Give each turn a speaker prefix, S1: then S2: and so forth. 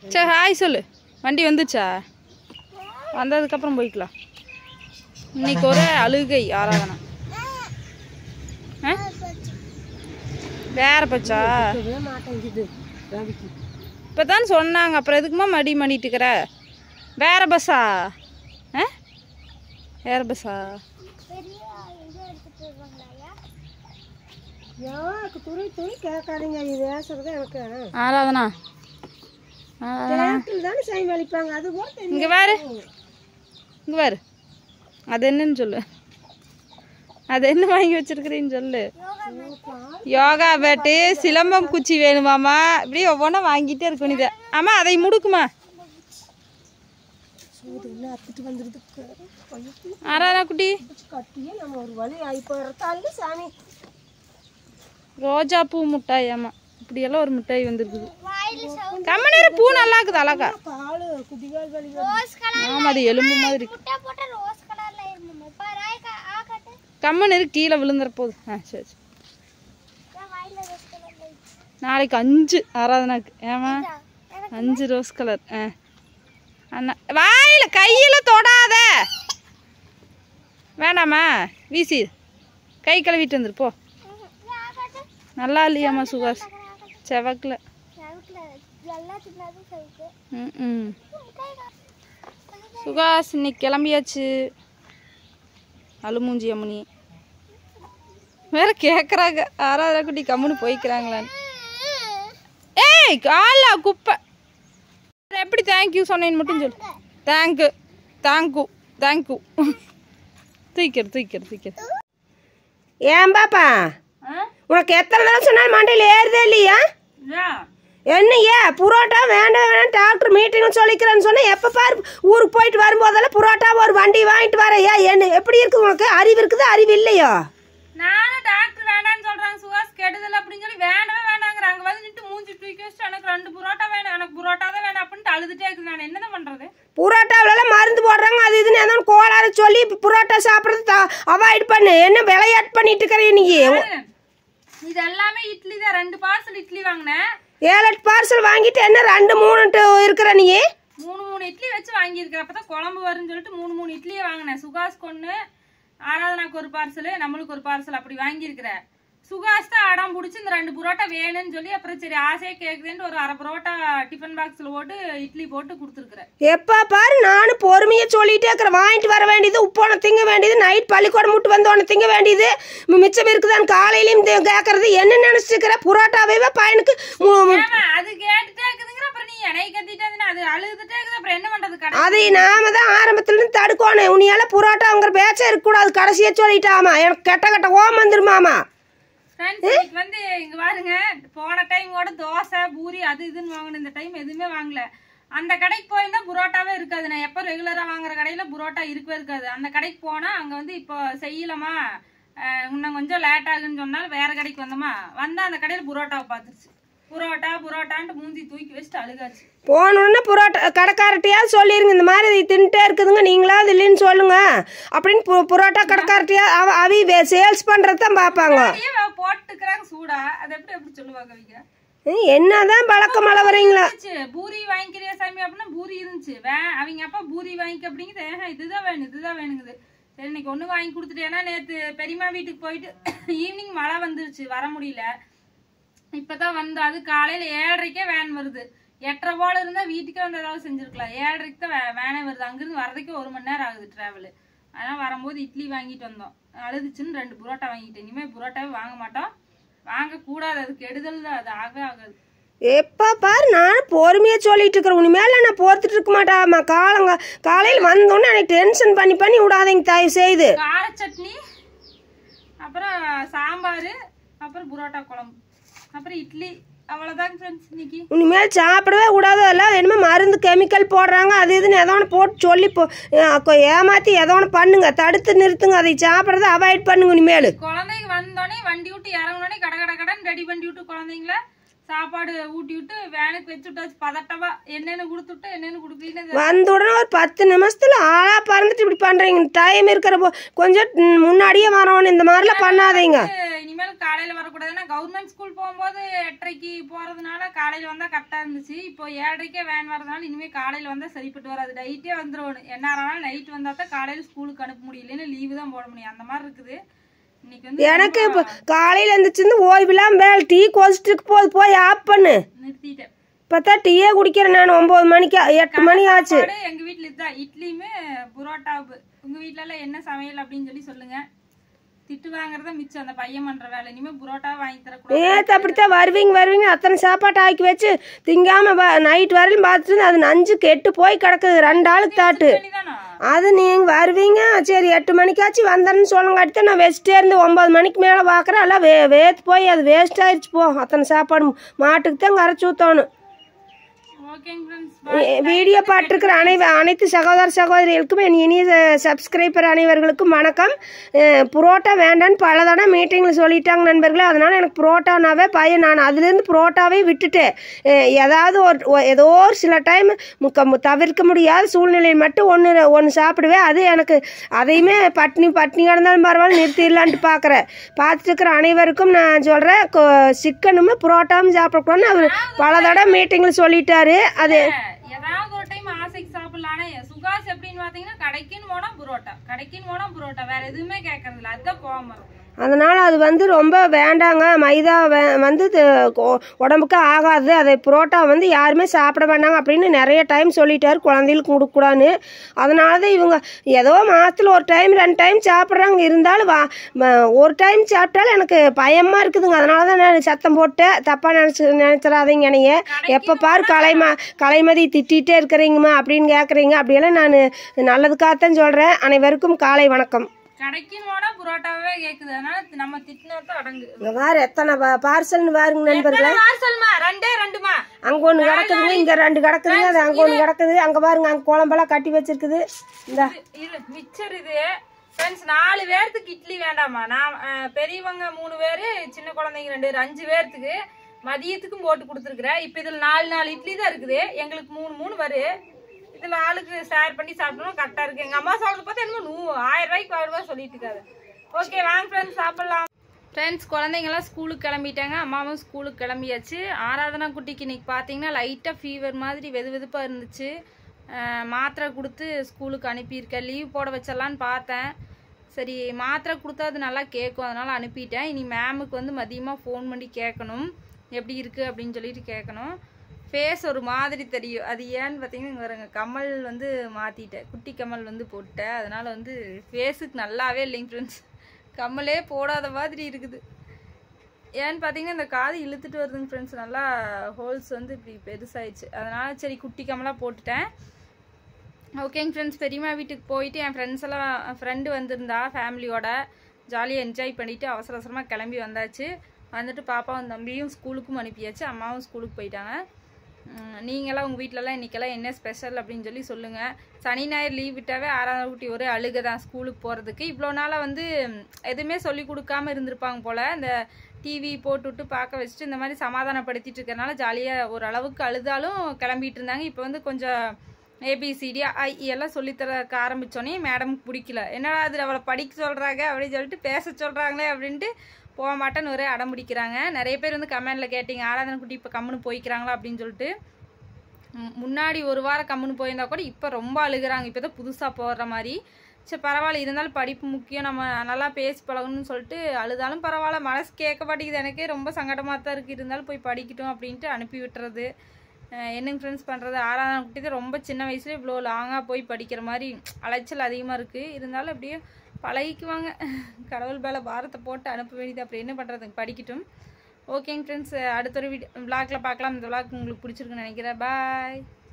S1: சரி ஹாய் சொல்லு வண்டி வந்துச்சா வந்ததுக்கப்புறம் போய்க்கலாம் இன்னைக்கு ஒரே அழுகை ஆராதனை ஆ வேற பச்சா
S2: இருக்கவே மாட்டேங்குது ரவிக்கு
S1: இப்போ தான் சொன்னாங்க அப்புறம் எதுக்குமா மடி மடிட்டு இருக்கிற வேற பஸ்ஸா ஆ வேற பஸ்ஸா
S2: எனக்கு துணி துணி கேட்காதீங்க இது பேசுறது எனக்கு
S1: ஆராதனா ஆராதனா
S2: தேட்டில் தானே சைன் அளிப்பாங்க அது கூட தெரியும்
S1: இங்கே பாரு இங்கே பாரு அது என்னன்னு சொல்லு அது என்ன வாங்கி வச்சிருக்கிறீன்னு சொல்லு யோகா பேட்டு சிலம்பம் குச்சி வேணுமாமா இப்படி ஒவ்வொன்றா வாங்கிட்டே இருக்க வேண்டியது ஆமா அதை முடுக்குமா
S2: சூது என்ன அத்துட்டு வந்துடுது
S1: ஆராதனா குட்டி
S2: கட்டியே நம்ம ஒரு வழி ஆகி போகிறதால சாமி
S1: ரோஜா பூ மிட்டாய் ஆமா இப்படியெல்லாம் ஒரு மிட்டாய் வந்திருக்குது கம்மனேர பூ நல்லா இருக்குது அழகா
S2: காலு குட்டிகால் வலி
S1: ஆமா அது எலும்பு மாதிரி இருக்கு கம்மனேரு கீழே விழுந்துற போகுது ஆ சரி சரி நாளைக்கு அஞ்சு ஆராதனாக்கு ஏமா அஞ்சு ரோஸ் கலர் ஆ அண்ணா வாயில கையில தொடாத வேணாமா வீசி கை கழுவிட்டு வந்துரு போ நல்லா இல்லையாம்மா சுகாஷ் செவக்கில் ம் ம் சுகாஷ் இன்னைக்கு கிளம்பியாச்சு அழுமூஞ்சி அம்மனி வேற கேட்குறாங்க ஆறாவது குட்டி கம்முன்னு போய்க்கிறாங்களான்னு ஏய் காலா குப்பை எப்படி தேங்க்யூ சொன்னேன்னு மட்டும் சொல்லு தேங்க்யூ தேங்க்யூ தேங்க்யூ தூக்கிடு தூக்கிடு தூக்கிடு
S2: ஏன் பாப்பா உனக்கு எத்தனை தடவை சொன்னாலும் மண்டையில் ஏறுதே இல்லையா என்னையா புரோட்டா வேண்டாம் வேண்டாம் டாக்டர் மீட்டிங் சொல்லிக்கிறேன்னு சொன்னா எப்போ பாரு ஊருக்கு போயிட்டு வரும்போதெல்லாம் புரோட்டா ஒரு வண்டி வாங்கிட்டு வரையா என்ன எப்படி இருக்குது உனக்கு அறிவு இருக்குது அறிவு இல்லையோ
S1: நானும் டாக்டர் வேண்டாம்னு சொல்றாங்க சுகாஸ் கெடுதல் அப்படின்னு சொல்லி வேண்டவே வேண்டாங்கிற அங்க வந்து நின்று மூஞ்சி தூக்கி வச்சுட்டு எனக்கு ரெண்டு புரோட்டா வேணும் எனக்கு புரோட்டா தான் வேணும் அப்படின்ட்டு அழுதுட்டே இருக்குது நான் என்னதான் பண்றது
S2: புரோட்டாவிலலாம் மருந்து போடுறாங்க அது இதுன்னு ஏதோ கோளாறு சொல்லி புரோட்டா சாப்பிட்றது அவாய்ட் பண்ணு என்ன விளையாட்டு பண்ணிட்டு இருக்கிற நீ
S1: இது எல்லாமே இட்லி தான் ரெண்டு பார்சல் இட்லி வாங்கினேன்
S2: ஏழு எட்டு பார்சல் வாங்கிட்டு என்ன ரெண்டு மூணுட்டு இருக்கிற நீ
S1: மூணு மூணு இட்லி வச்சு வாங்கியிருக்கிறேன் அப்பதான் குழம்பு வரும்னு சொல்லிட்டு மூணு மூணு இட்லியே வாங்கினேன் சுகாஸ் கொண்டு ஆராதனாக்கு ஒரு பார்சல் நம்மளுக்கு ஒரு பார்சல் அப்படி வாங்கியிருக்கிறேன் சுகாஸ் தான் அடம் பிடிச்சி இந்த ரெண்டு புரோட்டா வேணும்னு சொல்லி அப்புறம் சரி ஆசையே கேக்குதுன்ட்டு ஒரு அரை புரோட்டா டிஃபன் பாக்ஸில் போட்டு இட்லி போட்டு கொடுத்துருக்குறேன்
S2: எப்போ பாரு நானும் பொறுமையாக சொல்லிட்டே இருக்கிறேன் வாங்கிட்டு வர வேண்டியது உப்போன திங்க வேண்டியது நைட் பள்ளிக்கூடம் விட்டு வந்தோடனே திங்க வேண்டியது மி- மிச்சம் இருக்குதான்னு காலையிலையும் கேட்கறது என்ன நினச்சிருக்கிற புரோட்டாவே பையனுக்கு மு- மு-
S1: ஏமா அது கேட்டுட்டே இருக்குதுங்கிற அப்புறம் நீ என்னை கத்திட்டே இருந்தீன்னா அது அழுதுட்டே இருக்குது அப்புறம் என்ன பண்றது கடை
S2: அதை நாம தான் ஆரம்பத்துலேருந்து தடுக்கணும் உனியால புரோட்டாங்கிற பேச்சே இருக்கக்கூடாது கடைசியாக சொல்லிட்டாமா எனக்கு கெட்ட கெட்ட ஓம் வந்துருமாமா
S1: ஃப்ரெண்ட்ஸ் இன்னைக்கு வந்து இங்க பாருங்க போன டைமோட தோசை பூரி அது இதுன்னு வாங்கின இந்த டைம் எதுவுமே வாங்கல அந்த கடைக்கு போயிருந்தா புரோட்டாவே இருக்காது நான் எப்போ ரெகுலரா வாங்குற கடையில புரோட்டா இருக்கவே இருக்காது அந்த கடைக்கு போனா அங்க வந்து இப்போ செய்யலாமா அஹ் இன்னும் கொஞ்சம் லேட் ஆகுன்னு சொன்னாலும் வேற கடைக்கு வந்தோமா வந்தா அந்த கடையில புரோட்டாவை பார்த்துருச்சு புரோட்டா புரோட்டான்ட்டு மூஞ்சி தூக்கி வச்சுட்டு அழுகாச்சு
S2: போனோடனே புரோட்டா கடைக்காரட்டையாவது சொல்லிருங்க இந்த மாதிரி இது தின்ட்டே இருக்குதுங்க நீங்களாவது இல்லைன்னு சொல்லுங்க அப்படின்னு பு- புரோட்டா கடைக்காரட்டையா அவ அவி சேல்ஸ் பண்ணுறது தான் பார்ப்பாங்க
S1: அப்படியே அவ போட்டுக்கிறாங்க சூடா அது எப்படி எப்படி சொல்லுவாங்க அவங்க
S2: ம், என்னதான் பழக்கம் வரீங்களா
S1: இருந்துச்சு பூரி வாங்கிக்கிறியா சாமி அப்படின்னா பூரி இருந்துச்சு வே அவங்க அப்பா பூரி வாங்கிக்க அப்படிங்குது "ஏஹே, இதுதான் வேணும் இதுதான் வேணுங்குது சரி இன்னைக்கு ஒன்று வாங்கி கொடுத்துட்டு ஏன்னா நேற்று பெரியம்மா வீட்டுக்கு போயிட்டு ஈவினிங் மழை வந்துருச்சு வர முடியல இப்பதான் வந்து அது காலையில ஏழரைக்கே வேன் வருது எட்டரை போல இருந்தா வீட்டுக்கே வந்து ஏதாவது செஞ்சிருக்கலாம் ஏழரைக்கு தான் வே- வேனே வருது அங்கிருந்து வர்றதுக்கே ஒரு மணி நேரம் ஆகுது டிராவல் அதனால வரும்போது இட்லி வாங்கிட்டு வந்தோம் அழுதுச்சுன்னு ரெண்டு புரோட்டா வாங்கிட்டேன் இனிமே புரோட்டாவே வாங்க மாட்டோம் வாங்கக்கூடாது அது கெடுதல் தான் அது ஆகவே ஆகாது
S2: எப்போ பாரு நானும் பொறுமையாக சொல்லிட்டு இருக்கிறேன் உனிமேல நான் போர்த்துட்டு இருக்க மாட்டாமா காலங்க காலையில் வந்தோடனே எனக்கு டென்ஷன் பண்ணி பண்ணி விடாதீங்க தயவு செய்து
S1: கார சட்னி அப்புறம் சாம்பார் அப்புறம் புரோட்டா குழம்பு அப்புறம் இட்லி அவ்வளோதாங்க ஃப்ரெண்ட்ஸ் இன்னைக்கு
S2: இனிமேல் சாப்பிடவே கூடாது எல்லாம் என்னமோ மருந்து கெமிக்கல் போடுறாங்க அது இதுன்னு ஏதோ ஒன்று போட்டு சொல்லி போ அஹ் ஏமாத்தி ஏதோ ஒன்று பண்ணுங்க தடுத்து நிறுத்துங்க அதை சாப்பிட்றத அவாய்ட் பண்ணுங்க இனிமேல்
S1: குழந்தைங்க வந்தோடனே வண்டி விட்டு இறங்கினோடனே கட கட கடன் ரெடி பண்ணி விட்டு குழந்தைங்கள சாப்பாடு ஊட்டி விட்டு வேனுக்கு வச்சு விட்டாச்சு பதட்டமா என்னென்னு கொடுத்துட்டு என்னென்னு கொடுக்கலன்னு
S2: வந்த உடனே ஒரு பத்து நிமிஷத்துல ஆளா பறந்துட்டு இப்படி பண்றீங்க டைம் இருக்கிற போ கொஞ்சம் ம், முன்னாடியே வரணும் இந்த மாதிரிலாம் பண்ணாதீங்க
S1: இனிமேல் காலையில வரக்கூடாதுன்னா கவர்மெண்ட் ஸ்கூல் போகும்போது எட்டரைக்கு போறதுனால காலையில வந்தா கரெக்டா இருந்துச்சு இப்போ ஏழரைக்கே வேன் வரதுனால இனிமே காலையில வந்தா சரிப்பட்டு வராது நைட்டே வந்துடும் என்ன ஆனாலும் நைட் வந்தா தான் காலையில ஸ்கூலுக்கு அனுப்ப முடியலன்னு லீவு தான் போட முடியும் அந்த மாதிரி இருக்குது இன்னைக்கு வந்து
S2: எனக்கு இப்போ காலையில எழுந்திரிச்சிருந்து ஓய்வில்லாம வேலை டீ கொதிச்சுட்டு போது போய் ஆஃப் பண்ணு
S1: நிறுத்திட்டேன்
S2: இப்பதான் டீயே குடிக்கிறேன் நான் ஒன்பது மணிக்கு எட்டு மணி ஆச்சு
S1: சாப்பாடு எங்க வீட்ல இதுதான் இட்லியுமே புரோட்டா உங்க வீட்ல எல்லாம் என்ன சமையல் அப்படின்னு சொல்லி சொல்லுங்க திட்டு வாங்குறதா மிச்சம் அந்த பையன் பண்ற வேலை இனிமே புரோட்டா வாங்கி தரக்கூடாது
S2: நேற்று அப்படித்தான் வருவீங்க வருவீங்க அத்தனை சாப்பாட்டு ஆக்கி வச்சு திங்காம நைட் வரையிலும் பார்த்துட்டு அது நஞ்சு கெட்டு போய் கிடக்குது ரெண்டு ஆளுக்கு தாட்டு
S1: தானா
S2: அது நீங்கள் வருவீங்க சரி எட்டு மணிக்காச்சு வந்தேன்னு சொல்லுங்காட்டி தான் நான் வச்சுட்டே இருந்து ஒம்பது மணிக்கு மேலே பார்க்குறேன் எல்லாம் வே வேத்து போய் அது வேஸ்ட் ஆயிடுச்சு போ அத்தனை சாப்பாடு மாட்டுக்கு தான் கரைச்சி ஊற்றணும்
S1: ஓகேங்க ஃப்ரெண்ட்ஸ்
S2: வீடியோ பார்த்துருக்கிற அனை அனைத்து சகோதர சகோதரிகளுக்கும் என் இனிய சப்ஸ்கிரைபர் அனைவர்களுக்கும் வணக்கம் அஹ் புரோட்டா வேண்டான்னு பல தடவை மீட்டிங்கில் சொல்லிட்டாங்க நண்பர்களே அதனால் எனக்கு புரோட்டானாவே பையன் நான் அதுலேருந்து புரோட்டாவே விட்டுட்டேன் அஹ் ஏதாவது ஒரு ஒ- ஏதோ ஒரு சில டைம் முக்க மு- தவிர்க்க முடியாத சூழ்நிலையில் மட்டும் ஒன்று ஒன்று சாப்பிடுவேன் அது எனக்கு அதையுமே பட்னி பட்னி கிடந்தாலும் பரவாயில்ல நிறுத்திடலான்ட்டு பார்க்குறேன் பார்த்துட்டு இருக்கிற அனைவருக்கும் நான் சொல்கிறேன் சிக்கனும் புரோட்டாவும் சாப்பிடக்கூடாதுன்னு அவர் பல தடவை மீட்டிங்கில் சொல்லிட்டாரு அது
S1: ஏதாவது ஒரு டைம் ஆசைக்கு சாப்பிடலாம் ஆனா சுகாஸ் எப்படின்னு பாத்தீங்கன்னா கடைக்குன்னு போனா புரோட்டா கடைக்குன்னு போனா புரோட்டா வேற எதுவுமே கேட்கறது இல்ல அதுதான் கோவம் வரும்
S2: அதனால் அது வந்து ரொம்ப வேண்டாங்க மைதா வே- வந்து இது கொ- உடம்புக்கு ஆகாது அதை புரோட்டா வந்து யாருமே சாப்பிட வேண்டாங்க அப்படின்னு நிறைய டைம் சொல்லிட்டாரு குழந்தைகளுக்கு கொடுக்கூடாதுன்னு அதனால தான் இவங்க ஏதோ மாதத்தில் ஒரு டைம் ரெண்டு டைம் சாப்பிட்றாங்க இருந்தாலும் வா ம- ஒரு டைம் சாப்பிட்டாலும் எனக்கு பயமாக இருக்குதுங்க அதனால தான் நான் சத்தம் போட்டேன் தப்பாக நினச்சி நினச்சிடாதீங்க என்னைய எப்போ பாரு கலைமா கலைமதி திட்டிகிட்டே இருக்கிறீங்கம்மா அப்படின்னு கேட்குறீங்க அப்படியெல்லாம் நான் நல்லதுக்காகத்தான் சொல்கிறேன் அனைவருக்கும் காலை வணக்கம்
S1: கடைக்குன்னு போனா புரோட்டாவே கேக்குது அதனால நம்ம திட்டினதான் அடங்கு
S2: இங்க பாரு எத்தனை பார்சல்னு பாருங்க நண்பர்களே
S1: பார்சல்மா ரெண்டே ரெண்டுமா
S2: அங்க ஒண்ணு கிடக்குதுங்க இங்க ரெண்டு கிடக்குதுங்க அது அங்க ஒண்ணு கிடக்குது அங்க பாருங்க அங்க குழம்பெல்லாம் கட்டி வச்சிருக்குது இந்த
S1: இது மிச்சர் இது ஃப்ரெண்ட்ஸ் நாலு பேர்த்துக்கு இட்லி வேண்டாமா நான் அஹ், பெரியவங்க மூணு பேரு சின்ன குழந்தைங்க ரெண்டு பேர் அஞ்சு பேர்த்துக்கு மதியத்துக்கும் போட்டு கொடுத்துருக்குறேன் இப்போ இதில் நாலு நாலு இட்லி தான் இருக்குது எங்களுக்கு மூணு மூணு வரும் இதில் ஆளுக்கு ஷேர் பண்ணி சாப்பிடணும் கரெக்டாக இருக்கு எங்கள் அம்மா சொல்றது பார்த்தா என்னமோ நூ ஆயிரம் ரூபாய்க்கு ஆயிரம் ரூபாய் சொல்லிட்டு இருக்காரு ஓகே வாங்க ஃப்ரெண்ட்ஸ் சாப்பிடலாம் ஃப்ரெண்ட்ஸ் குழந்தைங்களாம் ஸ்கூலுக்கு கிளம்பிட்டாங்க அம்மாவும் ஸ்கூலுக்கு கிளம்பியாச்சு ஆராதனா குட்டிக்கு இன்னைக்கு பார்த்தீங்கன்னா லைட்டாக ஃபீவர் மாதிரி வெது வெதுப்பாக இருந்துச்சு அஹ் மாத்திரை கொடுத்து ஸ்கூலுக்கு அனுப்பியிருக்கேன் லீவ் போட வச்சிடலான்னு பார்த்தேன் சரி மாத்திரை கொடுத்தா அது நல்லா கேட்கும் அதனால் அனுப்பிட்டேன் இனி மேமுக்கு வந்து மதியமாக ஃபோன் பண்ணி கேட்கணும் எப்படி இருக்குது அப்படின்னு சொல்லிட்டு கேட்கணும் ஃபேஸ் ஒரு மாதிரி தெரியும் அது ஏன்னு பார்த்தீங்கன்னா இங்கே வருங்க கமல் வந்து மாற்றிட்டேன் குட்டி கமல் வந்து போட்டேன் அதனால் வந்து ஃபேஸுக்கு நல்லாவே இல்லைங்க ஃப்ரெண்ட்ஸ் கம்மலே போடாத மாதிரி இருக்குது ஏன்னு பார்த்தீங்கன்னா இந்த காது இழுத்துட்டு வருதுங்க ஃப்ரெண்ட்ஸ் நல்லா ஹோல்ஸ் வந்து இப்படி பெருசாயிடுச்சு அதனால சரி குட்டி கமலாக போட்டுட்டேன் ஓகேங்க ஃப்ரெண்ட்ஸ் பெரியம்மா வீட்டுக்கு போயிட்டு என் ஃப்ரெண்ட்ஸ் எல்லாம் ஃப்ரெண்டு வந்திருந்தா ஃபேமிலியோட ஜாலியாக என்ஜாய் பண்ணிவிட்டு அவசர அவசரமாக கிளம்பி வந்தாச்சு வந்துட்டு பாப்பாவும் தம்பியும் ஸ்கூலுக்கும் அனுப்பியாச்சு அம்மாவும் ஸ்கூலுக்கு போயிட்டாங்க உம், நீங்களாம் உங்கள் வீட்டிலலாம் இன்றைக்கெல்லாம் என்ன ஸ்பெஷல் அப்படின்னு சொல்லி சொல்லுங்கள் சனி ஞாயிறு லீவ் விட்டாவே ஆறாவது குட்டி ஒரே அழுக தான் ஸ்கூலுக்கு போகிறதுக்கு இவ்வளோ நாளாக வந்து உம், எதுவுமே சொல்லி கொடுக்காம இருந்திருப்பாங்க போல் இந்த டிவி போட்டுவிட்டு பார்க்க வச்சுட்டு இந்த மாதிரி சமாதானப்படுத்திட்டு இருக்கறனால ஜாலியாக ஒரு அளவுக்கு அழுதாலும் கிளம்பிட்டு இருந்தாங்க இப்போ வந்து கொஞ்சம் ஏபிசிடி ஐ எல்லாம் சொல்லித்தரக்க ஆரம்பித்தோன்னே மேடமுக்கு பிடிக்கல என்னடா அதில் அவளை படிக்க சொல்கிறாங்க அப்படின்னு சொல்லிட்டு பேச சொல்கிறாங்களே அப்படின்ட்டு போக மாட்டேன்னு ஒரே அடம் பிடிக்கிறாங்க நிறைய பேர் வந்து கமெண்டில் கேட்டிங்க ஆராதனை குட்டி இப்போ கம்முன்னு போய்க்கிறாங்களா அப்படின்னு சொல்லிட்டு ம், முன்னாடி ஒரு வாரம் கம்முன்னு போயிருந்தா கூட இப்போ ரொம்ப அழுகுறாங்க இப்போ தான் புதுசாக போடுற மாதிரி சரி பரவாயில்ல இருந்தாலும் படிப்பு முக்கியம் நம்ம நல்லா பேசி பழகணும்னு சொல்லிட்டு அழுதாலும் பரவாயில்ல மனசு கேட்க மாட்டேங்குது எனக்கே ரொம்ப சங்கடமாக தான் இருக்குது இருந்தாலும் போய் படிக்கட்டும் அப்படின்ட்டு அனுப்பி விட்டுறது அஹ் என்னங்க ஃப்ரெண்ட்ஸ் பண்ணுறது ஆறாம் குட்டி தான் ரொம்ப சின்ன வயசுல இவ்வளோ லாங்காக போய் படிக்கிற மாதிரி அலைச்சல் அதிகமாக இருக்குது இருந்தாலும் அப்படியே பழகிக்குவாங்க கடவுள் மேலே பாரத்தை போட்டு அனுப்ப வேண்டியது அப்படி என்ன பண்ணுறதுங்க படிக்கட்டும் ஓகேங்க ஃப்ரெண்ட்ஸ் அடுத்த ஒரு வீடியோ விளாக்ல பார்க்கலாம் இந்த விளாக் உங்களுக்கு பிடிச்சிருக்குன்னு நினைக்கிறேன் பாய்